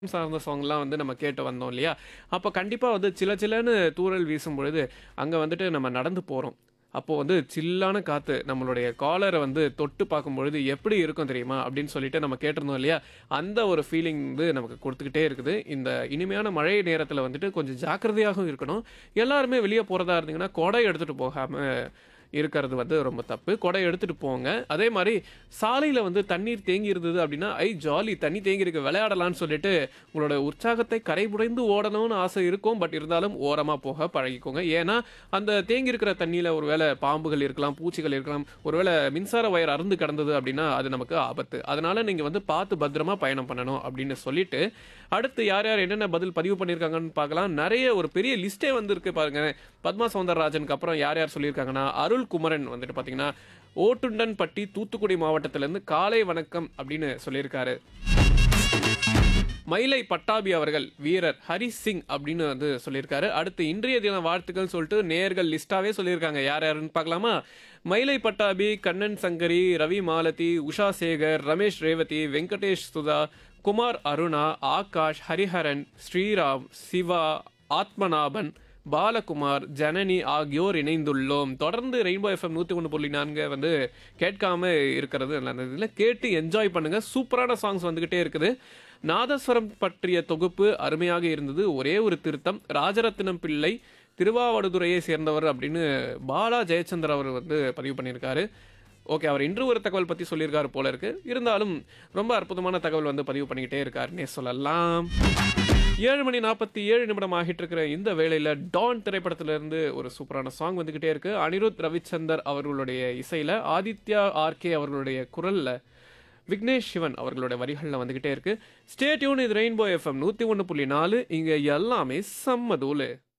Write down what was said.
சார்ந்த சாங்லாம் வந்து நம்ம கேட்டு வந்தோம் இல்லையா? அப்ப கண்டிப்பா வந்து சில சிலன்னு தூறல் வீசும் பொழுது, அங்க வந்துட்டு நம்ம நடந்து போறோம். அப்போ வந்து சில்லான காத்து நம்மளுடைய காலர வந்து தொட்டு பார்க்கும்பொழுது எப்படி இருக்கும் தெரியுமா? அப்படின்னு சொல்லிட்டு நம்ம கேட்டிருந்தோம் இல்லையா? அந்த ஒரு ஃபீலிங் வந்து நமக்கு குடுத்துக்கிட்டே இருக்குது. இந்த இனிமையான மழை நேரத்தில வந்துட்டு கொஞ்சம் ஜாக்கிரதையாகவும் இருக்கணும். எல்லாருமே வெளிய போறதா இருந்தீங்கன்னா, கொடை எடுத்துட்டு போகாம இருக்கிறது வந்து ரொம்ப தப்பு. கொடை எடுத்துட்டு போங்க. அதே மாரி சாலையில வந்து தண்ணீர் தேங்கி இருந்தது அப்படின்னா, "ஐ ஜாலி தண்ணி தேங்கியிருக்கு விளையாடலாம்னு" சொல்லிட்டு உங்களோட உற்சாகத்தை கரைபுடைந்து ஓடணும்னு ஆசை இருக்கும். பட் இருந்தாலும் ஓரமா போக பழகிக்கோங்க. ஏன்னா, அந்த தேங்கி இருக்கிற தண்ணீல ஒரு வேள பாம்புகள் இருக்கலாம், பூச்சிகள் இருக்கலாம். ஒருவேள மின்சார வயர் அறுந்து கிடந்தது அப்படின்னா, அது நமக்கு ஆபத்து. அதனால நீங்க வந்து பார்த்து பத்திரமா பயணம் பண்ணணும் அப்படின்னு சொல்லிட்டு, அடுத்து யார் யார் என்னென்ன பதில் பதிவு பண்ணியிருக்காங்கன்னு பார்க்கலாம். நெறைய ஒரு பெரிய லிஸ்ட்டே வந்திருக்கு பாருங்க. பத்மா சௌந்தரராஜனுக்கு அப்புறம் யார் யார் சொல்லியிருக்காங்கன்னா, அருள் குமரன் வந்துட்டு பார்த்தீங்கன்னா, ஓட்டுண்டன்பட்டி தூத்துக்குடி மாவட்டத்திலேருந்து காலை வணக்கம் அப்படின்னு சொல்லியிருக்காரு. மயிலை பட்டாபி அவர்கள் வீரர் ஹரி சிங் அப்படின்னு வந்து சொல்லியிருக்காரு. அடுத்து இன்றைய தின வாழ்த்துக்கள்னு சொல்லிட்டு நேயர்கள் லிஸ்ட்டாவே சொல்லியிருக்காங்க. யார் யாருன்னு பார்க்கலாமா? மயிலை பட்டாபி, கண்ணன் சங்கரி, ரவி மாலதி, உஷா சேகர், ரமேஷ் ரேவதி, வெங்கடேஷ் சுதா, குமார் அருணா, ஆகாஷ், ஹரிஹரன், ஸ்ரீராம், சிவா, ஆத்மநாபன், பாலகுமார், ஜனனி ஆகியோர் இணைந்துள்ளோம். தொடர்ந்து ரெயின்போ எஃப்எம் 101.4 வந்து கேட்காம இருக்கிறது நல்லது இல்ல. கேட்டு என்ஜாய் பண்ணுங்க. சூப்பரான சாங்ஸ் வந்துகிட்டே இருக்குது. நாதஸ்வரம் பற்றிய தொகுப்பு அருமையாக இருந்தது. ஒரே ஒரு திருத்தம். ராஜரத்தினம் பிள்ளை திருவாவடுதுறையை சேர்ந்தவர் அப்படின்னு பாலா ஜெயச்சந்திர அவர் வந்து பதிவு பண்ணியிருக்காரு. ஓகே. அவர் இன்று ஒரு தகவல் பத்தி சொல்லியிருக்காரு போல இருக்கு. இருந்தாலும் ரொம்ப அற்புதமான தகவல் வந்து பதிவு பண்ணிக்கிட்டே இருக்காருன்னே சொல்லலாம். 7 மணி 47 நிமிடம் ஆகிட்டு இருக்கிற இந்த வேளையில டான் திரைப்படத்திலிருந்து ஒரு சூப்பரான சாங் வந்துகிட்டே இருக்கு. அனிருத் ரவிச்சந்தர் அவர்களுடைய இசையில, ஆதித்யா ஆர்கே அவர்களுடைய குரல்ல, விக்னேஷ் சிவன் அவர்களுடைய வரிகள்ல வந்துகிட்டே இருக்கு. ஸ்டே டியூன் இது ரெயின்போ எஃப்எம் 101.4 இங்க எல்லாமே செம்ம தூளு.